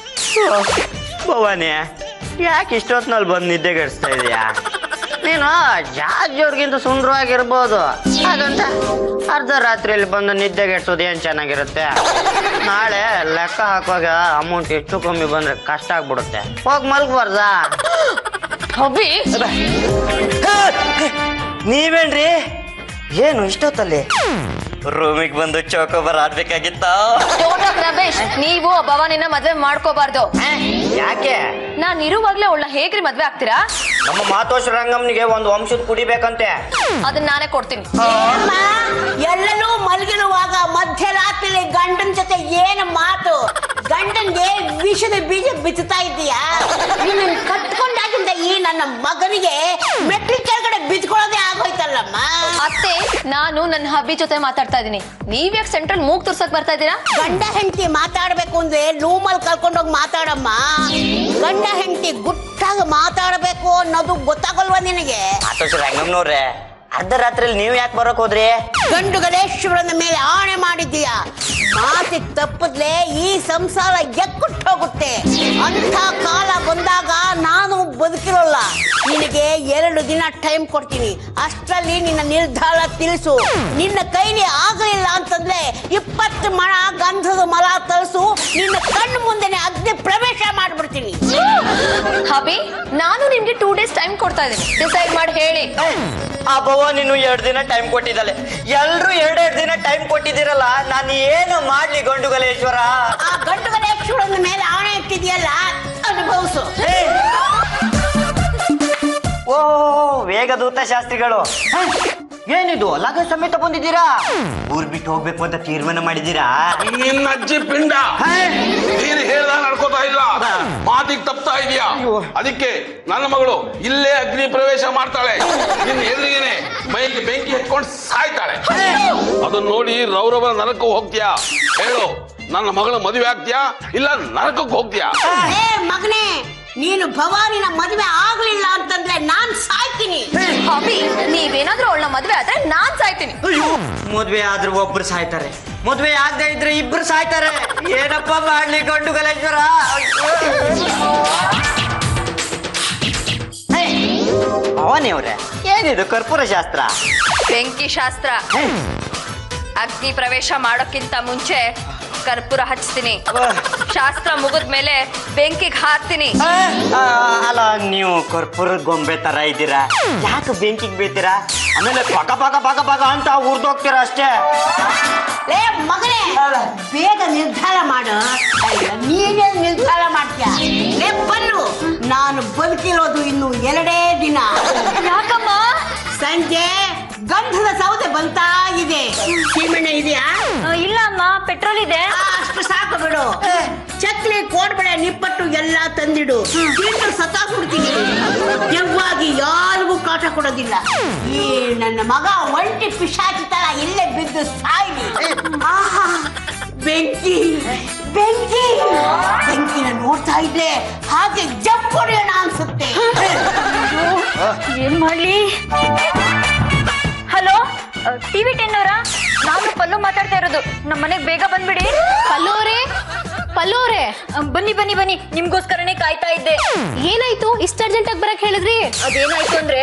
ಭವಾನಿ ಯಾಕೆ ಇಷ್ಟೊತ್ತಿನಲ್ಲಿ ಬಂದು ನಿದ್ದೆಗೆಡಿಸ್ತಾ ಇದೀಯಾ ನೀನು ಜಾರ್ಜ್ ಅವ್ರಿಗಿಂತ ಸುಂದರವಾಗಿರ್ಬೋದು ಹಾಗಂತ ಅರ್ಧ ರಾತ್ರಿಯಲ್ಲಿ ಬಂದು ನಿದ್ದೆಗೆಡ್ಸೋದು ಏನು ಚೆನ್ನಾಗಿರುತ್ತೆ ನಾಳೆ ಲೆಕ್ಕ ಹಾಕುವಾಗ ಅಮೌಂಟ್ ಹೆಚ್ಚು ಕಮ್ಮಿ ಬಂದ್ರೆ ಕಷ್ಟ ಆಗ್ಬಿಡುತ್ತೆ ಹೋಗಿ ಮಲ್ಗ್ಬಾರ್ದಾ ಹಬಿ ನೀವೇನ್ರಿ ಏನು ಇಷ್ಟೊತ್ತಲ್ಲಿ ರೂಮಿಗೆ ಬಂದು ಚೌಕೋಬರ್ ಆಡ್ಬೇಕಾಗಿತ್ತ ಟೋಟಲ್ ರಮೇಶ್ ನೀವು ಆ ಭವಾನಿನ ಮದ್ವೆ ಮಾಡ್ಕೋಬಾರ್ದು ಯಾಕೆ ನಾನ್ ಇರುವಾಗ್ಲೇ ಅವಳ ಹೇಗ್ರಿ ಮದ್ವೆ ಆಗ್ತೀರಾ ನಮ್ಮ ಮಾತೋಶ್ರ ರಂಗಮ್ನಿಗೆ ಒಂದು ವಂಶದ ಕುಡಿಬೇಕಂತೆ ಅದನ್ನ ನಾನೇ ಕೊಡ್ತೀನಿ ಅಮ್ಮ ಎಲ್ಲರೂ ಮಲಗಿರುವಾಗ ಮಧ್ಯರಾತ್ರಿ ಗಂಡನ ಜೊತೆ ಏನು ಮಾತು ಗಂಡನ್ಗೆ ವಿಷದ ಬೀಜ ಬಿತ್ತುತ್ತಾ ಇದ್ದೀಯಾ ನಿನ್ನ ಕಟ್ಕೊಂಡಾಗಿಂದ ಈ ನನ್ನ ಮಗನಿಗೆ ಮೆಟ್ರಿಕ್ ಕೆಳಗಡೆ ಬಿದ್ಕೊಳ್ಳೋದೇ ಆಗೋಯ್ತಲ್ಲಮ್ಮ ಅತ್ತೆ ನಾನು ನನ್ನ ಹಬ್ಬಿ ಜೊತೆ ಮಾತಾಡ್ತಾ ಇದೀನಿ ನೀವ್ಯಾಕೆ ಸೆಂಟ್ರಲ್ ಮೂಗ್ ತುರ್ಸಕ್ ಬರ್ತಾ ಇದ್ದೀರಾ ಗಂಡ ಹೆಂಡತಿ ಮಾತಾಡ್ಬೇಕು ಅಂದ್ರೆ ರೂಮಲ್ಲಿ ಕರ್ಕೊಂಡೋಗಿ ಮಾತಾಡಮ್ಮ ಗಂಡ ಹೆಂಡತಿ ಗುಟ್ಟಾಗಿ ಮಾತಾಡಬೇಕು ಅನ್ನೋದು ಗೊತ್ತಾಗಲ್ವಾ ನಿನಗೆ ಮಾತೋಶ್ರ ರಂಗಮ್ನವ್ರೆ ಅರ್ಧ ರಾತ್ರಿಲಿ ನೀವು ಯಾಕೆ ಬರೋಕ್ ಹೋದ್ರಿ ಗಂಡು ಗಣೇಶ್ವರನ ಮೇಲೆ ಆಣೆ ಮಾಡಿದ್ದೀಯ ಮಾತಿಗೆ ತಪ್ಪದ್ಲೆ ಈ ಸಂಸಾರ ಎಕ್ಕುಟ್ಟು ಹೋಗುತ್ತೆ ಅಂಥ ಕಾಲ ಬಂದಾಗ ನಾನು ಬದುಕಿರೋಲ್ಲ ನಿನಗೆ ಎರಡು ದಿನ ಟೈಮ್ ಕೊಡ್ತೀನಿ ಅಷ್ಟರಲ್ಲಿ ನಿನ್ನ ನಿರ್ಧಾರ ತಿಳಿಸು ನಿನ್ನ ಕೈಲಿ ಆಗಲಿಲ್ಲ ಅಂತಂದ್ರೆ ಇಪ್ಪತ್ತು ಮಣ ಗಂಧದ ಮಲ ತರಿಸು ನಿನ್ನ ಕಣ್ಣು ಮುಂದೆನೆ ಅಗ್ನಿ ಪ್ರವೇಶ ಮಾಡ್ಬಿಡ್ತೀನಿ ಹಬಿ ನಾನು ನಿಮ್ಗೆ ಟೂ ಡೇಸ್ ಟೈಮ್ ಕೊಡ್ತಾ ಇದೀನಿ ಡಿಸೈಡ್ ಮಾಡಿ ಹೇಳಿ ಆ ಭವ ನೀನು ಎರಡು ದಿನ ಟೈಮ್ ಕೊಟ್ಟಿದ್ದಲೆ ಎಲ್ರು ಎರಡೆರಡು ದಿನ ಟೈಮ್ ಕೊಟ್ಟಿದ್ದೀರಲ್ಲ ನಾನು ಏನು ಮಾಡ್ಲಿ ಗಂಡುಗಲೇಶ್ವರ ಆ ಗಂಡು ಗಣೇಶ್ವರನ ಮೇಲೆ ಆಣೆ ಇಟ್ಟಿದೆಯಲ್ಲ ಅನುಭವಿಸು ಓ ವೇಗದೂತ ಶಾಸ್ತ್ರಿಗಳು ಹ? ಏನಿದು ಲಗ ಸಮೇತ ಬಂದಿದ್ದೀರಾ ಊರ್ ಬಿಟ್ಟು ಹೋಗ್ಬೇಕು ಅಂತ ತೀರ್ಮಾನ ಮಾಡಿದ್ದೀರಾ ನಿನ್ನ ಅಜ್ಜಿ ಪಿಂಡ ನೀನು ಹೇಳ್ದ ನಡ್ಕೋತಾ ಇಲ್ಲ ಮಾತಿಗೆ ತಪ್ತಾ ಇದೀಯಾ ಅದಕ್ಕೆ ನನ್ನ ಮಗಳು ಇಲ್ಲೇ ಅಗ್ನಿ ಪ್ರವೇಶ ಮಾಡ್ತಾಳೆ ನಿನ್ನ ಎದುರಿಗೇನೆ ಮೈಗೆ ಬೆಂಕಿ ಹಚ್ಕೊಂಡು ಸಾಯ್ತಾಳೆ ಅದನ್ನ ನೋಡಿ ರೌರವ ನರಕಕ್ಕೆ ಹೋಗ್ತೀಯಾ ಹೇಳು ನನ್ನ ಮಗಳ ಮದುವೆ ಆಗ್ತೀಯಾ ಇಲ್ಲ ನರಕಕ್ಕೆ ಹೋಗ್ತೀಯಾ ಏ ಮಗನೇ ನೀನು ಭವಾನಿನ ಮದುವೆ ಆಗ್ಲಿಲ್ಲ ಅಂತಂದ್ರೆ ನಾನ್ ಸಾಯ್ತೀನಿ ಹಬಿ ನೀವೇನಾದ್ರೂ ಅವಳನ್ನ ಮದ್ವೆ ಆದ್ರೆ ನಾನ್ ಸಾಯ್ತೀನಿ ಮದ್ವೆ ಆದ್ರೂ ಒಬ್ರು ಸಾಯ್ತಾರೆ ಮದ್ವೆ ಆಗದೆ ಇದ್ರೆ ಇಬ್ರು ಸಾಯ್ತಾರೆ ಏನಪ್ಪ ಮಾಡ್ಲಿ ಗಂಡುಗಲೇಶ್ವರ ಭವಾನಿ ಅವ್ರೆ ಏನಿದು ಕರ್ಪೂರ ಶಾಸ್ತ್ರ ಬೆಂಕಿ ಶಾಸ್ತ್ರ ಅಗ್ನಿ ಪ್ರವೇಶ ಮಾಡೋಕ್ಕಿಂತ ಮುಂಚೆ ಕರ್ಪೂರ ಹಚ್ತೀನಿ ಶಾಸ್ತ್ರ ಮುಗಿದ್ಮೇಲೆ ಬೆಂಕಿಗೆ ಹಾಕ್ತೀನಿ ಆ, ಆ, ಅಲ್ಲ ನೀವು ಕರ್ಪೂರದ ಗೊಂಬೆ ತರ ಇದ್ದೀರಾ ಯಾಕೆ ಬೆಂಕಿಗೆ ಬೀಳ್ತೀರಾ ಆಮೇಲೆ ಪಕ ಪಕ ಪಕ ಪಕ ಅಂತ ಉರ್ದೋಗ್ತೀರಾ ಅಷ್ಟೇ ಲೇ ಮಗನೇ ಬೇಗ ನಿರ್ಧಾರ ಮಾಡು ಅಯ್ಯೋ, ನೀನೇ ನಿರ್ಧಾರ ಮಾಡ್ತೀಯ ಲೇ ಬಲ್ಲು ನಾನು ಬದುಕಿರೋದು ಇನ್ನು ಎರಡೇ ದಿನ ಯಾಕಮ್ಮ ಸಂಜೆ ಗಂಧದ ಸೌದೆ ಬಂತಾ ಇದೆ ಸೀಮೆಣ್ಣೆ ಇದೆಯಾ ಇಲ್ಲ ಅಮ್ಮ ಪೆಟ್ರೋಲ್ ಇದೆ ಆ, ಅಷ್ಟು ಸಾಕು ಬಿಡು ಚಕ್ಲಿ ಕೋಡ್ಬಳೆ ನಿಪ್ಪಟ್ಟು ಎಲ್ಲ ತಂದಿಡು ತಿಂದು ಸತ್ತಾಕ್ಬಿಡ್ತೀನಿ ದೆವ್ವಾಗಿ ಯಾರಿಗೂ ಕಾಟ ಕೊಡೋದಿಲ್ಲ ಈ ನನ್ನ ಮಗ ಒಂಟಿ ಪಿಶಾಚಿ ತರ ಇಲ್ಲೇ ಬಿದ್ದು ಸಾಯ್ಲಿ ಆಹಾ ಬೆಂಕಿ ಬೆಂಕಿ ಬೆಂಕಿನ ನೋಡ್ತಾ ಇದ್ದೆ ಹಾಗೆ ಜಂಪ್ ಹೊಡೆಯೋಣ ಅನ್ಸುತ್ತೆ ಏನ್ ಮಾಡ್ಲಿ ಹಲೋ ಟಿವಿ ಟೆನ್ ಅವರ ನಾನು ಪಲ್ಲು ಮಾತಾಡ್ತಾ ಇರೋದು ನಮ್ಮ ಮನೆಗೆ ಬೇಗ ಬಂದ್ಬಿಡಿ ಪಲ್ಲೋರೆ ಪಲ್ಲೋರೆ ಅ, ಬನ್ನಿ ಬನ್ನಿ ಬನ್ನಿ ನಿಮ್ಗೋಸ್ಕರನೇ ಕಾಯ್ತಾ ಇದ್ದೆ ಏನಾಯ್ತು ಇಷ್ಟ ಅರ್ಜೆಂಟ್ ಆಗಿ ಬರಕ್ ಹೇಳಿದ್ರಿ ಅದೇನಾಯ್ತು ಅಂದ್ರೆ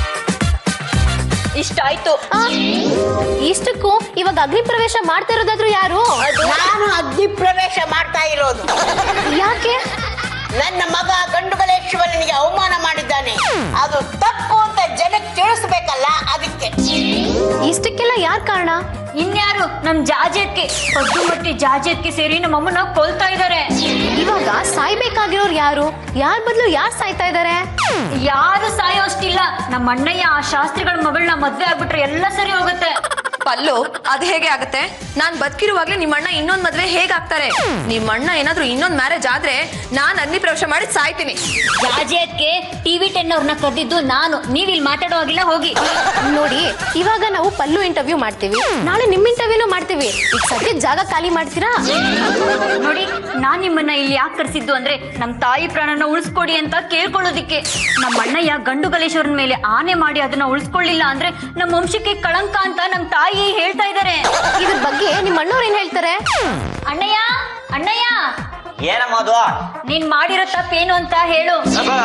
ಇಷ್ಟ ಆಯ್ತು ಇಷ್ಟಕ್ಕೂ ಇವಾಗ ಅಗ್ನಿ ಪ್ರವೇಶ ಮಾಡ್ತಾ ಇರೋದಾದ್ರು ಯಾರು ನಾನು ಅಗ್ನಿ ಪ್ರವೇಶ ಮಾಡ್ತಾ ಇರೋದು ಯಾಕೆ ನನ್ನ ಮಗ ಗಂಡುಗಲೇಶ್ವರನಿಗೆ ಅವಮಾನ ಮಾಡಿದ್ದಾನೆ ಅದು ತಪ್ಪು ಅಂತ ಜನಕ್ಕೆ ತಿಳಿಸ್ಬೇಕಲ್ಲ ಅದಕ್ಕೆ ಇಷ್ಟಕ್ಕೆಲ್ಲ ಯಾರ್ ಕಾರಣ ಇನ್ಯಾರು ನಮ್ ಜಾಜೆತ್ಗೆ ಪದ್ದು ಮಟ್ಟಿ ಜಾಜೆತ್ಗೆ ಸೇರಿ ನಮ್ಮಮ್ಮನ ಕೊಲ್ತಾ ಇದ್ದಾರೆ ಇವಾಗ ಸಾಯ್ಬೇಕಾಗಿರೋರು ಯಾರು ಯಾರ ಬದಲು ಯಾರು ಸಾಯ್ತಾ ಇದ್ದಾರೆ ಯಾರು ಸಾಯೋ ಅಷ್ಟಿಲ್ಲ ನಮ್ಮ ಅಣ್ಣಯ್ಯ ಆ ಶಾಸ್ತ್ರಿಗಳ ಮಗಳನ್ನ ಮದ್ವೆ ಆಗ್ಬಿಟ್ರೆ ಎಲ್ಲ ಸರಿ ಹೋಗುತ್ತೆ ಪಲ್ಲು ಅದ್ ಹೇಗೆ ಆಗುತ್ತೆ ನಾನ್ ಬದುಕಿರುವಾಗ್ಲೇ ನಿಮ್ಮ ಅಣ್ಣ ಇನ್ನೊಂದ್ ಮದ್ವೆ ಹೇಗಾಗ್ತಾರೆ ನಿಮ್ಮ ಅಣ್ಣ ಏನಾದ್ರೂ ಇನ್ನೊಂದ್ ಮ್ಯಾರೇಜ್ ಆದ್ರೆ ನಾನ್ ಅಗ್ನಿ ಪ್ರವೇಶ ಮಾಡಿ ಸಾಯ್ತೀನಿ ಜಾಜೆತ್ಗೆ ಟಿವಿ ಟೆನ್ ಅವ್ರನ್ನ ಕರೆದಿದ್ದು ನಾನು ನೀವ್ ಇಲ್ಲಿ ಮಾತಾಡುವಾಗಿಲ್ಲ ಹೋಗಿ ನೋಡಿ ಇವಾಗ ನಾವು ಪಲ್ಲು ಇಂಟರ್ವ್ಯೂ ಮಾಡ್ತೀವಿ ನಾಳೆ ನಿಮ್ ಇಂಟರ್ವ್ಯೂನು ಮಾಡ್ತೀವಿ ಈಗ ಸದ್ಯಕ್ಕೆ ಜಾಗ ಖಾಲಿ ಮಾಡ್ತೀರಾ ನೋಡಿ ನಾನ್ ನಿಮ್ಮನ್ನ ಇಲ್ಲಿ ಯಾಕೆ ಕರ್ಸಿದ್ದು ಅಂದ್ರೆ ನಮ್ ತಾಯಿ ಪ್ರಾಣನ ಉಳಿಸ್ಕೊಡಿ ಅಂತ ಕೇಳ್ಕೊಳ್ಳೋದಿಕ್ಕೆ ನಮ್ಮ ಅಣ್ಣಯ್ಯ ಗಂಡು ಗಲೇಶ್ವರನ್ ಮೇಲೆ ಆನೆ ಮಾಡಿ ಅದನ್ನ ಉಳಿಸ್ಕೊಳ್ಳಿಲ್ಲ ಅಂದ್ರೆ ನಮ್ಮ ವಂಶಕ್ಕೆ ಕಳಂಕ ಅಂತ ನಮ್ ತಾಯಿ ಹೇಳ್ತಾ ಇದ್ದಾರೆ ಇದ್ರ ಬಗ್ಗೆ ನಿಮ್ಮ ಅಣ್ಣವ್ರು ಏನ್ ಹೇಳ್ತಾರೆ ಅಣ್ಣಯ್ಯ ಅಣ್ಣಯ್ಯ ಏನಮ್ಮ ಅದು ನೀನ್ ಮಾಡಿರೋ ತಪ್ಪೇನು ಅಂತ ಹೇಳು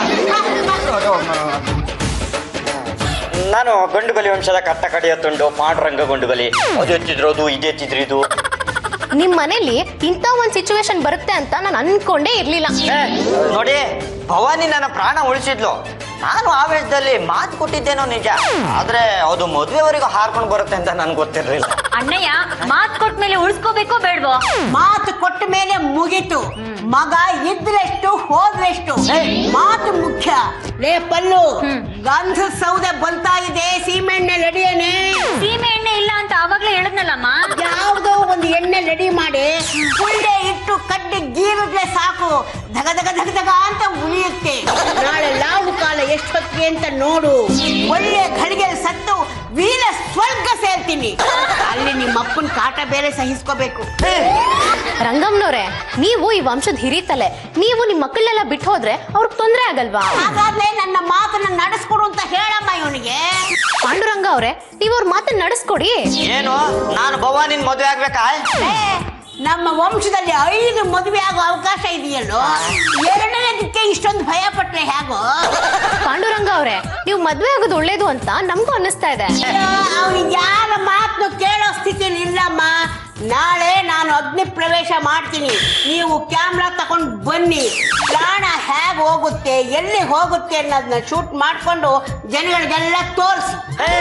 ನಾನು ಗಂಡುಗಲಿ ವಂಶದ ಕಟ್ಟ ಕಡೆಯ ತುಂಡು ಪಾಂಡುರಂಗ ಗಂಡುಗಲಿ ಅದು ಎತ್ತಿದ್ರೋದು ಇದು ಎತ್ತಿದ್ರಿದು ನಿಮ್ ಮನೇಲಿ ಇಂಥ ಒಂದ್ ಸಿಚುವೇಶನ್ ಬರುತ್ತೆ ಅಂತ ನಾನು ಅನ್ಕೊಂಡೇ ಇರ್ಲಿಲ್ಲ ಏ, ನೋಡಿ ಭವಾನಿ ನನ್ನ ಪ್ರಾಣ ಉಳಿಸಿದ್ಲು ನಾನು ಆವೇಶದಲ್ಲಿ ಮಾತು ಕೊಟ್ಟಿದ್ದೇನೋ ನಿಜ ಆದ್ರೆ ಅದು ಮದುವೆವರೆಗೂ ಹಾರ್ಕೊಂಡು ಬರುತ್ತೆ ಅಂತ ನನ್ಗೆ ಗೊತ್ತಿರ್ಲಿಲ್ಲ ಅಣ್ಣಯ್ಯ ಮಾತ್ ಕೊಟ್ಟ ಮೇಲೆ ಉಳಿಸ್ಕೋಬೇಕೋ ಬೇಡ್ವೋ ಮಾತು ಕೊಟ್ಟ ಮೇಲೆ ಮುಗೀತು ಮಗ ಇದ್ರೆಷ್ಟು ಹೋದ್ರೆಷ್ಟು ಮಾತು ಮುಖ್ಯ ಲೇ ಪಲ್ಲು ಗಂಧ ಸೌದೆ ಬಲ್ತಾ ಇದೆ ಸೀಮೆಣ್ಣೆ ರೆಡಿಯೇನೆ ಸೀಮೆ ಎಣ್ಣೆ ಇಲ್ಲ ಅಂತ ಆವಾಗ್ಲೇ ಹೇಳದ್ನಲ್ಲಮ್ಮ ಯಾವುದೋ ಒಂದು ಎಣ್ಣೆ ರೆಡಿ ಮಾಡಿ ಕುಳ್ಳೆ ಇಟ್ಟು ಕಡ್ಡಿ ಗೀರಿದ್ರೆ ಸಾಕು ಧಗ ಧಗ ಧಗ ಧಗ ಅಂತ ಉಳಿಯುತ್ತೆ ನಾಳೆ ಲಾವು ಕಾಲ ಎಷ್ಟೊತ್ತಿಗೆ ಅಂತ ನೋಡು ಒಳ್ಳೆ ಘಳಿಗೆ ಸತ್ತು ವೀರ ಸ್ವರ್ಗ ಸೇರ್ತೀನಿ ಅಲ್ಲಿ ನಿಮ್ಮ ಅಪ್ಪನ ಕಾಟ ಬೇರೆ ಸಹಿಸ್ಕೋಬೇಕು ರಂಗಮ್ನವ್ರೆ ನೀವು ಈ ವಂಶದ ಹಿರಿತಲೆ ನೀವು ನಿಮ್ ಮಕ್ಕಳನ್ನೆಲ್ಲ ಬಿಟ್ಟು ಹೋದ್ರೆ ಅವ್ರಿಗೆ ತೊಂದ್ರೆ ಆಗಲ್ವಾ ಹಾಗಾದ್ರೆ ನನ್ನ ಮಾತನ್ನ ನಡೆಸ್ಕೊಡು ಅಂತ ಹೇಳಮ್ಮ ಇವನಿಗೆ ಪಾಂಡುರಂಗ ಅವ್ರೆ ನೀವು ಅವ್ರ ಮಾತನ್ನ ನಡೆಸ್ಕೊಡಿ ಏನು ನಾನು ಭವಾನಿನ್ ಮದುವೆ ಆಗ್ಬೇಕಾ ಏ, ನಮ್ಮ ವಂಶದಲ್ಲಿ ಐದು ಮದುವೆ ಆಗೋ ಅವಕಾಶ ಇದೆಯಲ್ಲೋ ಎರಡನೇದಕ್ಕೆ ಇಷ್ಟೊಂದು ಭಯ ಪಟ್ರೆ ಹೇಗೋ ಪಾಂಡುರಂಗ ಅವ್ರೆ ನೀವು ಮದ್ವೆ ಆಗೋದು ಒಳ್ಳೇದು ಅಂತ ನಮಗೂ ಅನ್ನಿಸ್ತಾ ಇದೆ ಅವನಿಗೆ ಯಾರ ಮಾತನ್ನು ಕೇಳೋ ಸ್ಥಿತಿಲಿ ಇಲ್ಲಮ್ಮ ನಾಳೆ ನಾನು ಅಗ್ನಿ ಪ್ರವೇಶ ಮಾಡ್ತೀನಿ ನೀವು ಕ್ಯಾಮ್ರಾ ತಗೊಂಡು ಬನ್ನಿ ಪ್ರಾಣ ಹೇಗೆ ಹೋಗುತ್ತೆ ಎಲ್ಲಿ ಹೋಗುತ್ತೆ ಅನ್ನೋದನ್ನ ಶೂಟ್ ಮಾಡಿಕೊಂಡು ಜನಗಳಿಗೆಲ್ಲ ತೋರಿಸಿ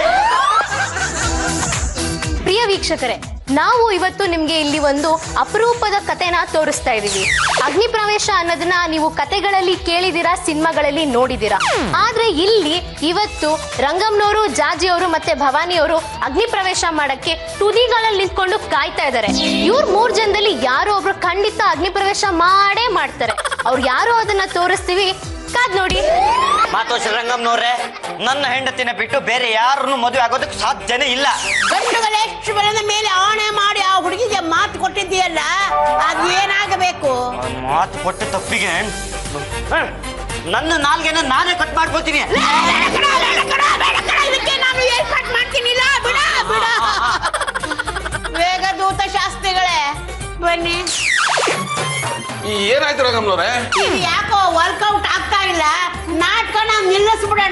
ಪ್ರಿಯ ವೀಕ್ಷಕರೇ ನಾವು ಇವತ್ತು ನಿಮ್ಗೆ ಇಲ್ಲಿ ಒಂದು ಅಪರೂಪದ ಕಥೆನ ತೋರಿಸ್ತಾ ಇದೀವಿ ಅಗ್ನಿ ಪ್ರವೇಶ ಅನ್ನೋದನ್ನ ನೀವು ಕತೆಗಳಲ್ಲಿ ಕೇಳಿದಿರಾ ಸಿನಿಮಾಗಳಲ್ಲಿ ನೋಡಿದಿರಾ ಆದ್ರೆ ಇಲ್ಲಿ ಇವತ್ತು ರಂಗಮ್ನವರು ಜಾಜಿ ಅವರು ಮತ್ತೆ ಭವಾನಿ ಅವರು ಅಗ್ನಿ ಪ್ರವೇಶ ಮಾಡಕ್ಕೆ ತುದಿಗಳಲ್ಲಿ ನಿಂತ್ಕೊಂಡು ಕಾಯ್ತಾ ಇದ್ದಾರೆ ಇವ್ರ ಮೂರ್ ಜನದಲ್ಲಿ ಯಾರೋ ಒಬ್ರು ಖಂಡಿತ ಅಗ್ನಿ ಪ್ರವೇಶ ಮಾಡೇ ಮಾಡ್ತಾರೆ ಅವ್ರು ಯಾರು ಅದನ್ನ ತೋರಿಸ್ತೀವಿ ಕಾದ್ ನೋಡಿ ಮಾತು ಶ್ರೀರಂಗಮ್ನವ್ರೆ ನನ್ನ ಹೆಂಡತಿನ ಬಿಟ್ಟು ಬೇರೆ ಯಾರನ್ನು ಮದುವೆ ಆಗೋದಕ್ಕೆ ಸಾಧ್ಯನೇ ಇಲ್ಲ ಗಂಡುಗಳೆಷ್ಟು ಬರದ ಮೇಲೆ ಆಣೆ ಮಾಡಿ ಆ ಹುಡುಗಿಗೆ ಮಾತು ಕೊಟ್ಟಿದ್ದೀಯಲ್ಲ ಅದು ಏನಾಗಬೇಕು ಮಾತು ಕೊಟ್ಟ ತಪ್ಪಿಗೆ ನನ್ನ ನಾಲ್ಗೆನ ನಾನೇ ಕಟ್ ಮಾಡ್ಕೊತೀನಿ ಇದಕ್ಕೆ ನಾನು ಏರ್ಪಾಟ್ ಮಾಡ್ತೀನಿ ಇಲ್ಲ, ಬಿಡ ಬಿಡ ವೇಗದೂತ ಶಾಸ್ತ್ರಿಗಳೇ ಬನ್ನಿ ಈ ಏನಾಯ್ತು ರಂಗಮ್ನವ್ರೆ ಇದು ಯಾಕೋ ವರ್ಕೌಟ್ ಆಗ್ತಾ ಇಲ್ಲ ನಾಟಕ ನಾವು ನಿಲ್ಲಿಸ್ಬಿಡೋಣ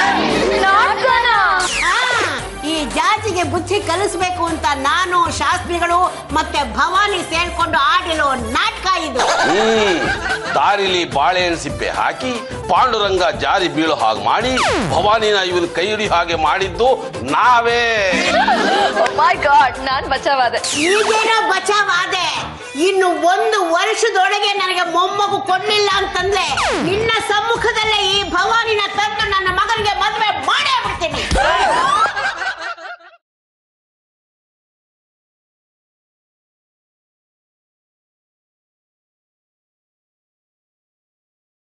ಆ, ಈ ಜಾತಿಗೆ ಬುದ್ಧಿ ಕಲಿಸ್ಬೇಕು ಅಂತ ನಾನು ಶಾಸ್ತ್ರಿಗಳು ಮತ್ತೆ ಭವಾನಿ ಸೇರ್ಕೊಂಡು ಆಡಿರೋ ನಾಟಕ ಇದು ಹ್ಮ್ ದಾರಿಲಿ ಬಾಳೆಹಣ್ಣು ಸಿಪ್ಪೆ ಹಾಕಿ ಪಾಂಡುರಂಗ ಜಾರಿ ಬೀಳೋ ಹಾಗೆ ಮಾಡಿ ಭವಾನಿನ ಇವನ್ ಕೈ ಹಿಡಿ ಹಾಗೆ ಮಾಡಿದ್ದು ನಾವೇ ಮೈ ಗಾಡ್ ನಾನ್ ಬಚಾವಾದೆ ಈಗೇನೋ ಬಚಾವಾದೆ ಇನ್ನು ಒಂದು ವರ್ಷದೊಳಗೆ ನನಗೆ ಮೊಮ್ಮಗು ಕೊಡ್ಲಿಲ್ಲ ಅಂತಂದ್ರೆ ನಿನ್ನ ಸಮ್ಮುಖದಲ್ಲೇ ಈ ಭವಾನಿನ ತಂದು